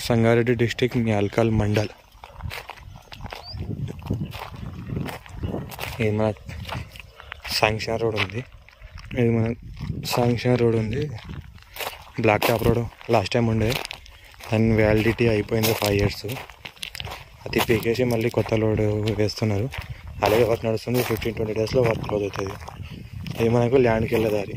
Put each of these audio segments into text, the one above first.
Sangareddy district Nyalkal mandal ఇది మన sanction road ఉంది ఇది మన శాంక్షన్ రోడ్ ఉంది black top road last time ఉండే దాని వ్యాలిడిటీ అయిపోయింది ఫైవ్ ఇయర్స్ అది పీకేసి మళ్ళీ కొత్త లోడ్ వేస్తున్నారు అలాగే వర్క్ నడుస్తుంది ఫిఫ్టీన్ ట్వంటీ డేస్లో వర్క్ క్లోజ్ అవుతుంది ఇది మనకు ల్యాండ్కి వెళ్ళే దారి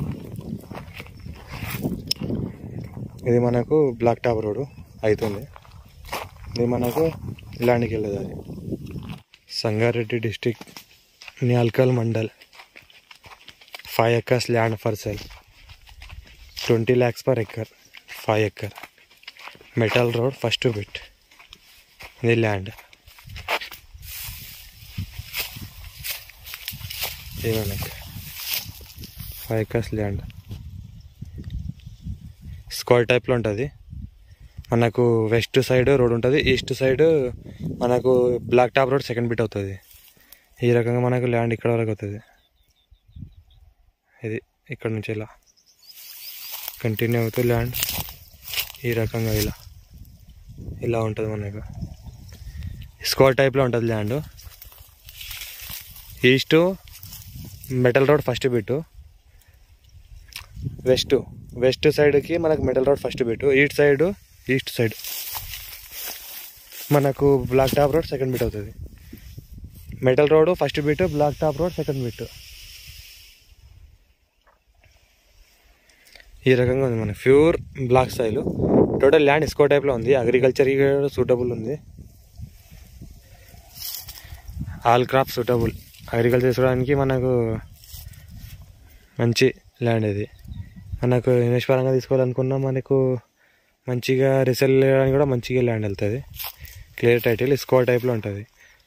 ఇది మనకు బ్లాక్ టాప్ రోడ్ అవుతుంది ఇది మనకు ల్యాండ్కి వెళ్ళే దారి Sangareddy district Nyalkal mandal five acres land for sale twenty lakhs per acre five acre metal road first bit ఇది ల్యాండ్ ఇది మనకి ఫైవ్ ఎకర్స్ ల్యాండ్ స్క్వేర్ టైప్లో ఉంటుంది మనకు వెస్ట్ సైడ్ రోడ్ ఉంటుంది ఈస్ట్ సైడ్ మనకు black top road second bit అవుతుంది ఈ రకంగా మనకు ల్యాండ్ ఇక్కడ వరకు అవుతుంది ఇది ఇక్కడ నుంచి ఇలా కంటిన్యూ అవుతుంది ల్యాండ్ ఈ రకంగా ఇలా ఇలా ఉంటుంది మనకు స్క్వేర్ టైప్లో ఉంటుంది land east metal road first bit west west సైడ్కి మనకు metal road first bit east side east side మనకు black top road second bit అవుతుంది metal road first bit black top road second bit ఈ రకంగా ఉంది మన pure black style total land ఇస్కో టైప్లో ఉంది అగ్రికల్చర్ సూటబుల్ ఉంది ఆల్ క్రాప్ సూటబుల్ అగ్రికల్చర్ చేసుకోవడానికి మనకు మంచి ల్యాండ్ ఇది మనకు ఇన్వెస్ట్ పరంగా తీసుకోవాలనుకున్నా మనకు మంచిగా రిసెల్ చేయడానికి కూడా మంచిగా ల్యాండ్ వెళ్తుంది క్లియర్ టైటిల్ ఇస్కో టైప్లో ఉంటుంది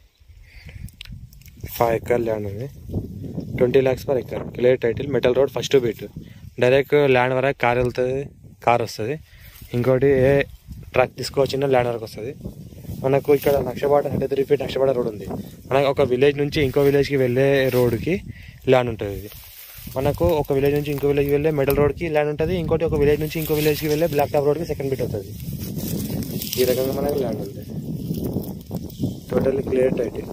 ఫైవ్ ఎకర్ ల్యాండ్ ఉంది twenty lakhs per acre clear title metal road first bit direct land వరకు కార్ వెళ్తుంది కార్ వస్తుంది ఇంకోటి ఏ ట్రక్ తీసుకోవచ్చిన ల్యాండ్ వరకు వస్తుంది మనకు ఇక్కడ నక్షబాట థర్టీ త్రీ ఫీట్ నక్షబాట రోడ్ ఉంది మనకు ఒక విలేజ్ నుంచి ఇంకో విలేజ్కి వెళ్ళే రోడ్కి ల్యాండ్ ఉంటుంది ఇది మనకు ఒక విలేజ్ నుంచి ఇంకో విలేజ్కి వెళ్ళే మెటల్ రోడ్కి ల్యాండ్ ఉంటుంది ఇంకోటి ఒక విలేజ్ నుంచి ఇంకో విలేజ్కి వెళ్ళే బ్లాక్ టాప్ రోడ్కి సెకండ్ బిట్ అవుతుంది ఈ రకంగా మనకు ల్యాండ్ ఉంది టోటల్లీ క్లియర్ టైటిల్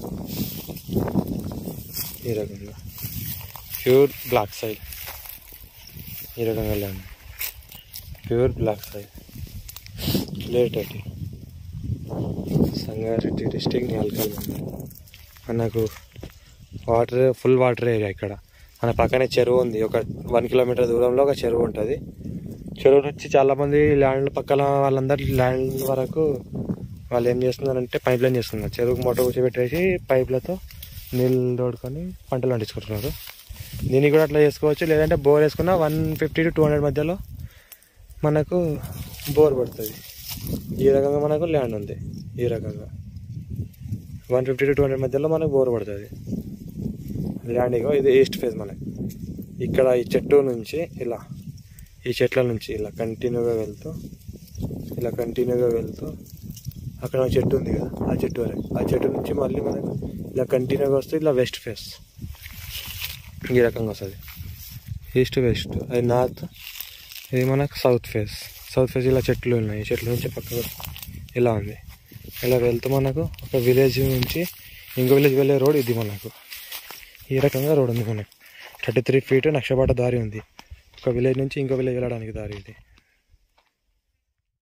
ఈ రకంగా ప్యూర్ బ్లాక్ సైడ్ ఈ రకంగా land pure black side clear title Sangareddy district Nyalkal మనకు వాటర్ ఫుల్ వాటర్ ఏరియా ఇక్కడ మన పక్కనే చెరువు ఉంది ఒక వన్ కిలోమీటర్ దూరంలో ఒక చెరువు ఉంటుంది చెరువు నుంచి చాలామంది ల్యాండ్ పక్కన వాళ్ళందరూ ల్యాండ్ వరకు వాళ్ళు ఏం చేస్తున్నారంటే పైప్ లైన్ చేస్తున్నారు చెరువుకు మోటార్ కూర్చోబెట్టేసి పైపులతో నీళ్ళు తోడుకొని పంటలు పండించుకుంటున్నారు దీన్ని కూడా అట్లా చేసుకోవచ్చు లేదంటే బోర్ వేసుకున్న one fifty to two hundred మధ్యలో మనకు బోర్ పడుతుంది ఈ రకంగా మనకు ల్యాండ్ ఉంది ఈ రకంగా one fifty to two hundred మధ్యలో మనకు బోర్ పడుతుంది ల్యాండ్ ఇగో ఇది ఈస్ట్ ఫేజ్ మనకి ఇక్కడ ఈ చెట్టు నుంచి ఇలా ఈ చెట్ల నుంచి ఇలా కంటిన్యూగా వెళ్తూ ఇలా కంటిన్యూగా వెళ్తూ అక్కడ ఒక చెట్టు ఉంది కదా ఆ చెట్టు వరకు ఆ చెట్టు నుంచి మళ్ళీ మనకు ఇలా కంటిన్యూగా వస్తే ఇలా వెస్ట్ ఫేస్ ఈ రకంగా వస్తుంది ఈస్ట్ వెస్ట్ అది నార్త్ ఇది మనకు సౌత్ ఫేస్ సౌత్ ఫేస్ ఇలా చెట్లు ఉన్నాయి ఈ చెట్ల నుంచి పక్కకు ఇలా ఉంది ఇలా వెళ్తూ మనకు ఒక విలేజ్ నుంచి ఇంకో విలేజ్ వెళ్ళే రోడ్ ఇది మనకు ఈ రకంగా రోడ్ ఉంది మనకు థర్టీ త్రీ ఫీట్ నక్షబాట దారి ఉంది ఒక విలేజ్ నుంచి ఇంకో విలేజ్ వెళ్ళడానికి దారి ఇది